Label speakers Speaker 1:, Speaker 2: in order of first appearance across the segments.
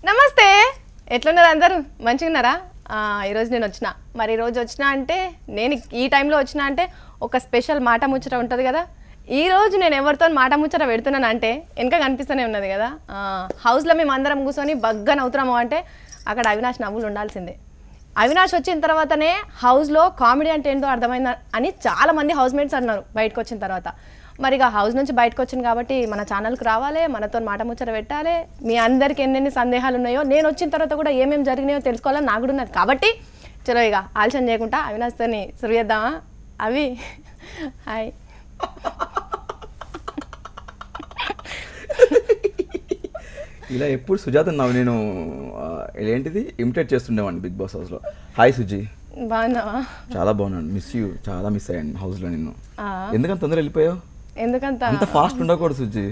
Speaker 1: నమస్తే ఎట్లున్నారు అందరూ మంచిగా ఉన్నారా ఆ, ఈరోజు నేను వచ్చిన మరి ఈరోజు వచ్చిన అంటే నేను ఈ టైంలో వచ్చిన అంటే ఒక స్పెషల్ మాట ముచ్చట ఉంటుంది కదా ఈ రోజు నేను ఎవరితో మాట ముచ్చట పెడుతున్నాను అంటే వెనక కనిపిస్తూనే ఉన్నది కదా ఆ, హౌస్లో మేము అందరం కూర్చొని బగ్గా నవ్వుతున్నాము అంటే అక్కడ అవినాష్ నవ్వులు ఉండాల్సిందే అవినాష్ వచ్చిన తర్వాతనే హౌస్లో కామెడీ అంటే ఏంటో అర్థమైంది అని చాలా మంది హౌస్ మేట్స్ అన్నారు బయటకు వచ్చిన తర్వాత మరి ఇక హౌస్ నుంచి బయటకు వచ్చింది కాబట్టి మన ఛానల్కి రావాలి మనతో మాట ముచ్చట పెట్టాలి మీ అందరికి ఎన్నెన్ని సందేహాలు ఉన్నాయో నేను వచ్చిన తర్వాత కూడా ఏమేమి జరిగినాయో తెలుసుకోవాలని నాకు కూడా ఉన్నది కాబట్టి చలో ఇక ఆలస్యం చేయకుండా అవినాష్తోని సురు చేద్దామా అవి హాయ్
Speaker 2: ఇలా ఎప్పుడు సుజాత నావు నేను ఆ, ఏంటిది ఇమిటేట్ చేస్తుండేవాడిని బిగ్ బాస్ హౌస్లో హాయ్ సుజీ
Speaker 1: బాగున్నావా
Speaker 2: చాలా బాగున్నాను మిస్ యూ చాలా మిస్ అయ్యాను హౌస్లో నిన్ను
Speaker 1: ఆ,
Speaker 2: ఎందుకంత తొందర వెళ్ళిపోయావు
Speaker 1: ఎందుకంత
Speaker 2: అంత ఫాస్ట్ ఉండకూడదు సుజీ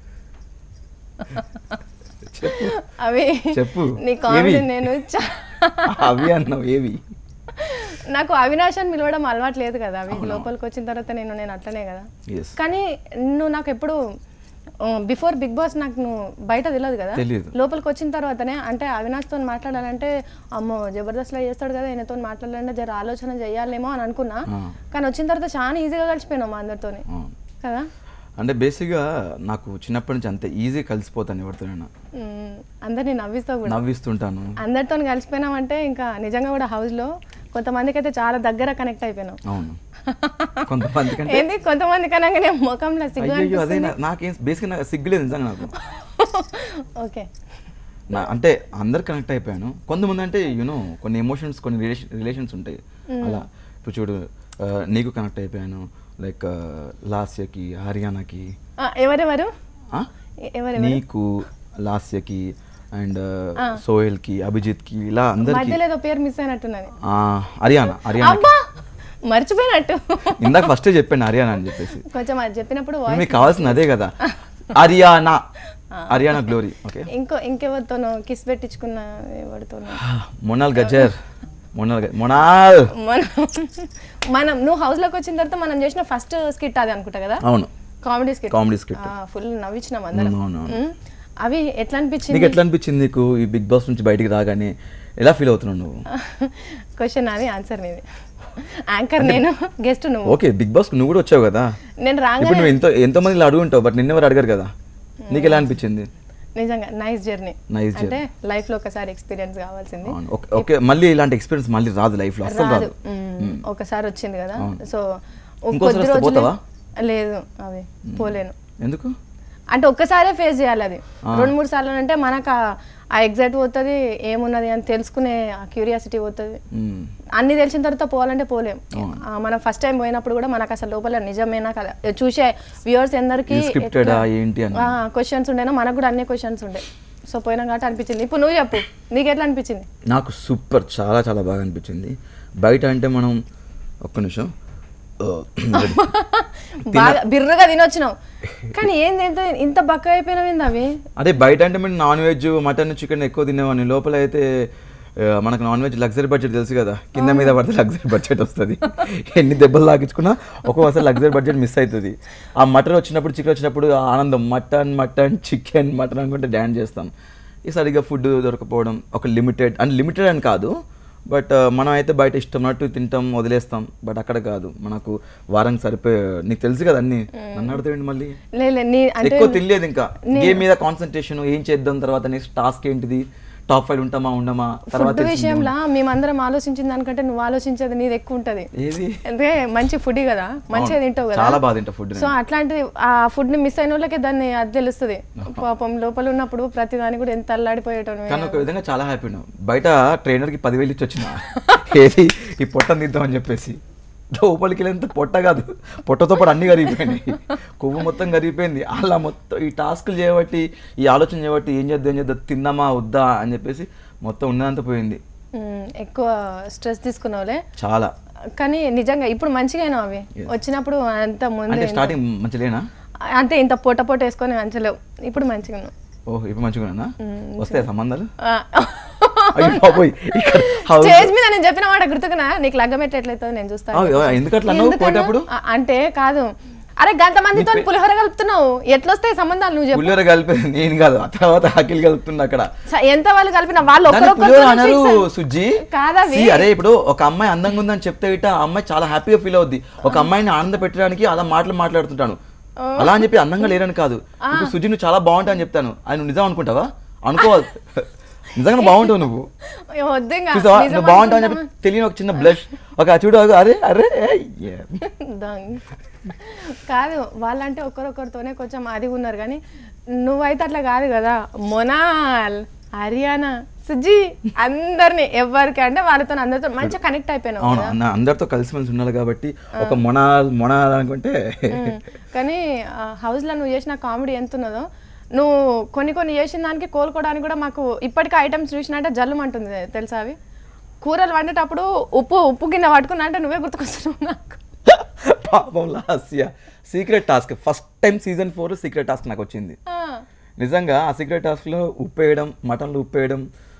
Speaker 2: చెప్పు
Speaker 1: అవి
Speaker 2: చెప్పు.
Speaker 1: నీ కామెడీ
Speaker 2: ఏవి?
Speaker 1: నేను చా-
Speaker 2: అవి అన్నావు ఏవి
Speaker 1: నాకు అవినాష్ అని పిలవడం అలవాటు లేదు కదా అవి లోపలికి వచ్చిన తర్వాత నేను నేను అట్లనే కదా
Speaker 2: ఎస్
Speaker 1: కానీ నువ్వు నాకు ఎప్పుడు బిఫోర్ బిగ్ బాస్ నాకు నువ్వు బయట తెలియదు కదా
Speaker 2: తెలీదు.
Speaker 1: లోపలికి వచ్చిన తర్వాతనే అంటే అవినాష్తో మాట్లాడాలంటే అమ్మో జబర్దస్త్లో చేస్తాడు కదా ఈయనతో మాట్లాడాలంటే జర ఆలోచన చేయాలేమో అని అనుకున్నా
Speaker 2: ఆ.
Speaker 1: కానీ వచ్చిన తర్వాత చాలా ఈజీగా కలిసిపోయినాం మా అందరితోని కదా
Speaker 2: అంటే బేసిక్గా నాకు చిన్నప్పటి నుంచి అంతే ఈజీ కలిసిపోతాను ఎవరితోనైనా
Speaker 1: ఉమ్, అందరినీ నవ్విస్తావు కూడా
Speaker 2: నవ్విస్తుంటాను
Speaker 1: అందరితో కలిసిపోయినామంటే ఇంకా నిజంగా కూడా హౌస్లో కొంతమందికి అయితే చాలా దగ్గర కనెక్ట్ అయిపోయినాం
Speaker 2: అవును కొంతమంది కంటే
Speaker 1: ఏంది కొంతమంది కనగానే ముఖంలో సిగ్గు
Speaker 2: అయ్యో అదే నా- నాకేం బేసిక్గా నాకు సిగ్గులేదు నిజంగా నాకు
Speaker 1: ఓకే
Speaker 2: నా అంటే అందరు కనెక్ట్ అయిపోయాను కొంతమంది అంటే యూనో కొన్ని ఎమోషన్స్ కొన్ని రిలేషన్ రిలేషన్స్ ఉంటాయి అలా ఇప్పుడు చూడు ఆ, నీకు కనెక్ట్ అయిపోయాను లైక్ లాస్యకి హర్యానాకి
Speaker 1: ఆ, ఎవరెవరు
Speaker 2: ఆ?
Speaker 1: ఎ- ఎవరెవరు
Speaker 2: నీకు లాస్యకి అండ్ సోహెల్కి అభిజిత్కి ఇలా అందరికి
Speaker 1: మధ్యలో ఏదో పేరు మిస్ అయినట్టున్నది
Speaker 2: హర్యానా హర్యానా
Speaker 1: అబ్బా మర్చిపోయినట్టు
Speaker 2: ఇందాక ఫస్టే చెప్పాను హర్యానా అని చెప్పేసి
Speaker 1: కొంచెం అది చెప్పినప్పుడు
Speaker 2: ఇప్పుడు
Speaker 1: voice-
Speaker 2: మీకు కావాల్సింది అదే కదా హర్యానా హర్యానా గ్లోరీ ఓకే
Speaker 1: ఇంకో ఇంకెవరితోనో కిస్ పెట్టించుకున్న ఎవరితోనో
Speaker 2: మొనాల్ గజర్ మొనాల్ గ- మొనాల్
Speaker 1: మనం మనం నువ్వు house లోకి వచ్చిన తర్వాత మనం చేసిన ఫస్ట్ స్కిట్ అది అనుకుంటా కదా
Speaker 2: అవును
Speaker 1: comedy skit
Speaker 2: comedy script
Speaker 1: full నవ్వించినాం అందరం
Speaker 2: అవును, అవును.
Speaker 1: ఉమ్, అవి ఎట్లా అనిపించింది
Speaker 2: నీకు ఎట్లా అనిపించింది నీకు ఈ బిగ్ బాస్ నుంచి బయటికి రాగానే ఎలా ఫీల్ అవుతున్నావు నువ్వు
Speaker 1: క్వశ్చన్ అది ఆన్సర్ నీది యాంకర్ నేను గెస్ట్ నువ్వు
Speaker 2: ఓకే బిగ్ బాస్ నువ్వు కూడా వచ్చావు కదా
Speaker 1: నేను
Speaker 2: ఇప్పుడు
Speaker 1: రాగానే
Speaker 2: నువ్వు ఎంతో ఎంతో మంది ఇలా అడుగుంటావు బట్ నిన్నెవరు అడగరు కదా నీకు ఎలా అనిపించింది
Speaker 1: నిజంగా నైస్ జర్నీ
Speaker 2: Nice
Speaker 1: అంటే లైఫ్ లో ఒకసారి ఎక్స్పీరియన్స్ కావాల్సింది
Speaker 2: అవును ఓకే ఓకే మళ్ళీ ఇలాంటి ఎక్స్పీరియన్స్ మళ్ళీ రాదు లైఫ్ లో అస్సలు
Speaker 1: రాదు
Speaker 2: రాదు
Speaker 1: మ్మ్. ఒకసారి వచ్చింది కదా
Speaker 2: అవును.
Speaker 1: సో
Speaker 2: ఇంకోసారి
Speaker 1: కొద్ది
Speaker 2: వస్తే
Speaker 1: రోజులు
Speaker 2: పోతావా?
Speaker 1: లేదు అవి పోలేను
Speaker 2: ఎందుకు
Speaker 1: అంటే ఒక్కసారే ఫేస్ చేయాలి అది రెండు మూడు సార్లు అంటే మనకు ఆ- ఆ ఎగ్జైట్ పోతుంది ఏమున్నది అని తెలుసుకునే ఆ క్యూరియాసిటీ పోతుంది
Speaker 2: మ్మ్.
Speaker 1: అన్ని తెలిసిన తర్వాత పోవాలంటే పోలేం ఆ, మనం ఫస్ట్ టైం పోయినప్పుడు కూడా మనకు అసలు లోపల నిజమేనా కదా చూసే వ్యూవర్స్ అందరికి
Speaker 2: ఇది scripted ఆ ఏంటి అని
Speaker 1: క్వశ్చన్స్ ఉండేనా మనకు కూడా అన్ని క్వశ్చన్స్ ఉండే సో పోయినాం కాబట్టి అనిపించింది ఇప్పుడు నువ్వు చెప్పు నీకు ఎట్లా అనిపించింది
Speaker 2: నాకు సూపర్ చాలా చాలా బాగా అనిపించింది బయట అంటే మనం ఒక్క నిమిషం ఆ,
Speaker 1: బాగా బిర్రగా తినొచ్చినావు కానీ ఏంది ఎంత ఇంత బక్క అయిపోయినావు అవి
Speaker 2: అదే బయట అంటే మేము నాన్ వెజ్ మటన్ చికెన్ ఎక్కువ తినేవాడిని లోపల అయితే ఆ, మనకు నాన్ వెజ్ లగ్జరీ బడ్జెట్ తెలుసు కదా కింద మీద పడితే లగ్జరీ బడ్జెట్ వస్తుంది ఎన్ని దెబ్బలు తాకించుకున్నా ఒక్కొక్కసారి లగ్జరీ బడ్జెట్ మిస్ అవుతుంది ఆ మటన్ వచ్చినప్పుడు చికెన్ వచ్చినప్పుడు ఆ ఆనందం మటన్ మటన్ చికెన్ మటన్ అనుకుంటే డ్యాన్స్ చేస్తాం ఈ సరిగ్గా ఫుడ్ దొరకపోవడం ఒక లిమిటెడ్ అంటే లిమిటెడ్ అని కాదు బట్ మనం అయితే బయట ఇష్టమైనట్టు తింటాం వదిలేస్తాం బట్ అక్కడ కాదు మనకు వారానికి సరిపోయే నీకు తెలుసు కదా అన్ని నన్ను అడుగుతాయండి మళ్ళీ
Speaker 1: లే లే, నీ అంటే
Speaker 2: ఎక్కువ తెలియదు ఇంకా గేమ్ మీద కాన్సన్ట్రేషన్ ఏం చేద్దాం తర్వాత నెక్స్ట్ టాస్క్ ఏంటిది టాప్ ఫైవ్ ఉంటామా ఉండమా తర్వాత
Speaker 1: ఫుడ్
Speaker 2: తెలిసింది.
Speaker 1: విషయంలో మేమందరం ఆలోచించిన దానికంటే నువ్వు ఆలోచించేది నీది ఎక్కువ ఉంటది
Speaker 2: ఏది
Speaker 1: అంటే మంచి ఫుడ్ కదా మంచిగా
Speaker 2: అవును.
Speaker 1: తింటావు కదా
Speaker 2: చాలా బాగా తింటా ఫుడ్
Speaker 1: సో అట్లాంటిది ఆ ఫుడ్ ని మిస్ అయిన వాళ్ళకే దాన్ని అది తెలుస్తుంది పాపం లోపల ఉన్నప్పుడు ప్రతి దాన్ని కూడా ఎంత అల్లాడిపోయేటోను
Speaker 2: కానీ ఒక విధంగా చాలా హ్యాపీ ఉన్నావు బయట ట్రైనర్ కి పదివేలు ఇచ్చి వచ్చిన ఏది ఈ పొట్టని తిద్దామని చెప్పేసి లోపలికి వెళ్ళేంత పొట్ట కాదు పొట్టతో పాటు అన్ని కరిగిపోయినాయి కొవ్వు మొత్తం కరిగిపోయింది అలా మొత్తం ఈ టాస్క్లు చేయబట్టి ఈ ఆలోచన చేయబట్టి ఏం చేద్దాం ఏం చేద్దాం తిందామా వద్దా అని చెప్పేసి మొత్తం ఉన్నదంతా పోయింది
Speaker 1: మ్మ్, ఎక్కువ స్ట్రెస్ తీసుకున్నావులే
Speaker 2: చాలా
Speaker 1: కానీ నిజంగా ఇప్పుడు మంచిగా అయినావు అవి వచ్చినప్పుడు అంత ముందు
Speaker 2: అంటే స్టార్టింగ్ మంచిలేనా
Speaker 1: అంతే ఇంత పొట్ట పొట్ట వేసుకొని మంచలేవు ఇప్పుడు మంచిగా ఉన్నావు
Speaker 2: ఓహ్ ఇప్పుడు మంచిగా వస్తాయి సంబంధాలు
Speaker 1: ఆ.
Speaker 2: అయ్యో బాబోయ్ ఇక్కడ house-
Speaker 1: స్టేజ్ మీద నేను చెప్పిన మాట గుర్తుకున్నా నీకు లగ్గం ఎట్లయితుంది నేను చూస్తాను
Speaker 2: ఆ, ఎందుకు అట్లా అన్నావు
Speaker 1: ఎందుకన్నా?
Speaker 2: పోయేటప్పుడు
Speaker 1: ఆ, అంటే కాదు అరే గంట మందితో పులిహోర కలుపుతున్నావు ఎట్లొస్తాయి సంబంధాలు నువ్వు చెప్పు
Speaker 2: పులిహోర కలిపి నేను కాదు ఆ తర్వాత ఆకిలి కలుపుతుండే అక్కడ
Speaker 1: స- ఎంత వాళ్ళు కలిపిన వాళ్ళు
Speaker 2: దాన్ని పులిహోర అనరు
Speaker 1: ఒక్కరొక్కరు
Speaker 2: సుజ్జి
Speaker 1: కాదవి.
Speaker 2: See, అరే ఇప్పుడు ఒక అమ్మాయి అందంగా ఉందని చెప్తే ఇట ఆ అమ్మాయి చాలా హ్యాపీగా ఫీల్ అవుద్ది ఒక అమ్మాయిని ఆనంద పెట్టడానికి అలా మాటలు మాట్లాడుతుంటాను అలా అని చెప్పి అందంగా లేరని కాదు ఇప్పుడు సుజి నువ్వు చాలా బాగుంటావు అని చెప్తాను అది నువ్వు నిజం అనుకుంటావా అనుకోవాలి నిజంగా బాగుంటావు నువ్వు
Speaker 1: వద్దు ఇంకా.
Speaker 2: చూసావా
Speaker 1: నిజం
Speaker 2: నువ్వు బాగుంటావు అని చెప్పి తెలియని ఒక చిన్న బ్లష్ ఒక చూడు అరే అరే ఏ.
Speaker 1: దొంగ. కాదు వాళ్ళంటే ఒకరొకరితోనే కొంచెం అది ఉన్నారు కానీ నువ్వైతే అట్లా కాదు కదా మొనాల్ హర్యానా సుజీ అందరిని ఎవరికి అంటే వాళ్ళతో అందరితో మంచిగా కనెక్ట్ అయిపోయినావు
Speaker 2: అవును అన్న అందరితో కలిసిమెలిసి ఉండాలి కాబట్టి ఒక మొన మొన అనుకుంటే
Speaker 1: ఉమ్. కానీ హౌస్లో నువ్వు చేసిన కామెడీ ఎంత ఉన్నదో నువ్వు కొన్ని కొన్ని చేసిన దానికి కోలుకోవడానికి కూడా మాకు ఇప్పటికీ ఐటమ్స్ చూసినట్టే జల్లుమంటుంది తెలుసా అవి కూరలు వండేటప్పుడు ఉప్పు ఉప్పు గిన్నె పట్టుకున్నా అంటే నువ్వే గుర్తుకొస్తున్నావు నాకు
Speaker 2: పాపం Lasya secret task first time season four secret task నాకు వచ్చింది
Speaker 1: ఆ.
Speaker 2: నిజంగా ఆ సీక్రెట్ టాస్క్లో ఉప్పు వేయడం మటన్లో ఉప్పు వేయడం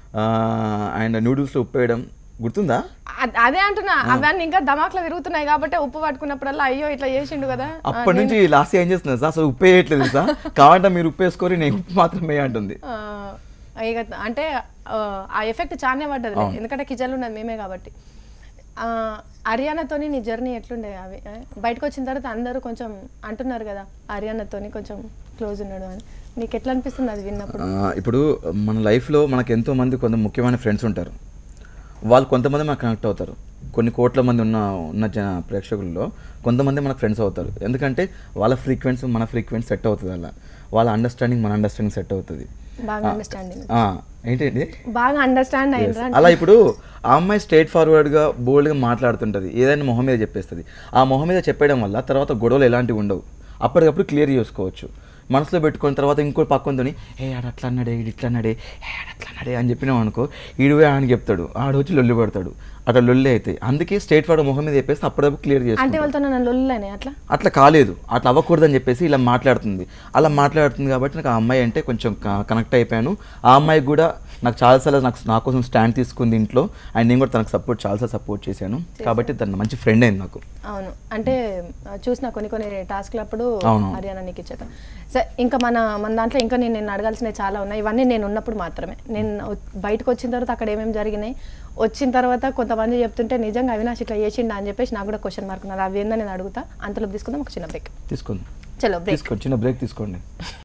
Speaker 2: అండ్ నూడిల్స్లో ఉప్పు వేయడం గుర్తుందా
Speaker 1: అ- అదే అంటున్నా అవన్నీ ఇంకా దమాక్లో తిరుగుతున్నాయి కాబట్టి ఉప్పు పట్టుకున్నప్పుడల్లా అయ్యో ఇట్లా చేసిండు కదా
Speaker 2: అప్పటి నుంచి లాస్ట్ ఏం చేస్తుంది సార్ అసలు ఉప్పు వేయట్లేదు సార్ కావాలంటే మీరు ఉప్పు వేసుకొని నేను ఉప్పు మాత్రమే అంటుంది
Speaker 1: ఆ, ఇక అంటే ఆ, ఆ ఎఫెక్ట్ చానే పడ్డది ఎందుకంటే కిచెన్లో ఉన్నది మేమే కాబట్టి ఆ, హర్యానాతోని నీ జర్నీ ఎట్లుండే అవి ఆ? బయటకు వచ్చిన తర్వాత అందరూ కొంచెం అంటున్నారు కదా హర్యానాతోని కొంచెం క్లోజ్ ఉన్నాడు అని నీకు ఎట్లా అనిపిస్తుంది అది విన్నప్పుడు
Speaker 2: ఆ, ఇప్పుడు మన లైఫ్లో మనకు ఎంతో మంది కొంత ముఖ్యమైన ఫ్రెండ్స్ ఉంటారు వాళ్ళు కొంతమంది మనకు కనెక్ట్ అవుతారు కొన్ని కోట్ల మంది ఉన్న ఉన్న జన ప్రేక్షకుల్లో కొంతమంది మనకు ఫ్రెండ్స్ అవుతారు ఎందుకంటే వాళ్ళ ఫ్రీక్వెన్సీ మన ఫ్రీక్వెన్సీ సెట్ అవుతుంది అలా వాళ్ళ అండర్స్టాండింగ్ మన అండర్స్టాండింగ్ సెట్ అవుతుంది
Speaker 1: బాగా అండర్స్టాండింగ్
Speaker 2: ఆ, ఏంటండి
Speaker 1: బాగా అండర్స్టాండ్
Speaker 2: Yes.
Speaker 1: అయిందా
Speaker 2: అలా ఇప్పుడు ఆ అమ్మాయి స్ట్రైట్ ఫార్వర్డ్గా బోల్డ్గా మాట్లాడుతుంటుంది ఏదైనా మొహం మీద చెప్పేస్తుంది ఆ మొహం మీద చెప్పేయడం వల్ల తర్వాత గొడవలు ఎలాంటివి ఉండవు అప్పటికప్పుడు క్లియర్ చేసుకోవచ్చు మనసులో పెట్టుకున్న తర్వాత ఇంకో పక్కంతోని ఏ ఆడ అట్లా అన్నాడే ఈడు ఇట్లా అన్నాడే ఏ ఆడ అట్లా అన్నాడే అని చెప్పినాం అనుకో ఈడువే అని చెప్తాడు ఆడు వచ్చి లొల్లి పడతాడు అట్లా లొల్లి అవుతాయి అందుకే స్ట్రైట్ ఫార్వర్డ్ మొహం మీద చెప్పేసి అప్పుడప్పుడు క్లియర్
Speaker 1: అంటే
Speaker 2: చేసుకుంటాడు
Speaker 1: వాళ్ళతో నన్ను లొల్లులేనే అట్లా
Speaker 2: అట్లా కాలేదు అట్లా అవ్వకూడదని చెప్పేసి ఇలా మాట్లాడుతుంది అలా మాట్లాడుతుంది కాబట్టి నాకు ఆ అమ్మాయి అంటే కొంచెం కనెక్ట్ అయిపోయాను ఆ అమ్మాయికి కూడా నాకు చాలాసార్లు నాకు నా కోసం స్టాండ్ తీసుకుంది ఇంట్లో అండ్ నేను కూడా తనకు సపోర్ట్ చాలాసార్లు సపోర్ట్ చేశాను కాబట్టి తను మంచి ఫ్రెండ్ అయింది నాకు
Speaker 1: అవును అంటే ఆ, చూసిన కొన్ని కొన్ని టాస్క్లు అప్పుడు
Speaker 2: అవును.
Speaker 1: హర్యానా నీకు ఇచ్చేట సరే ఇంకా మన మన దాంట్లో ఇంకా నేను నేను అడగాల్సినవి చాలా ఉన్నాయి ఇవన్నీ నేను ఉన్నప్పుడు మాత్రమే నేను వ- బయటకు వచ్చిన తర్వాత అక్కడ ఏమేమి జరిగినాయి వచ్చిన తర్వాత కొంతమంది చెప్తుంటే నిజంగా అవినాష్ ఇట్లా చేసిండా అని చెప్పేసి నాకు కూడా క్వశ్చన్ మార్క్ ఉన్నది అవి ఏందో నేను అడుగుతా అంతలో తీసుకుందాం ఒక చిన్న బ్రేక్
Speaker 2: తీసుకోండి
Speaker 1: చలో బ్రేక్
Speaker 2: తీసుకోండి చిన్న బ్రేక్ తీసుకోండి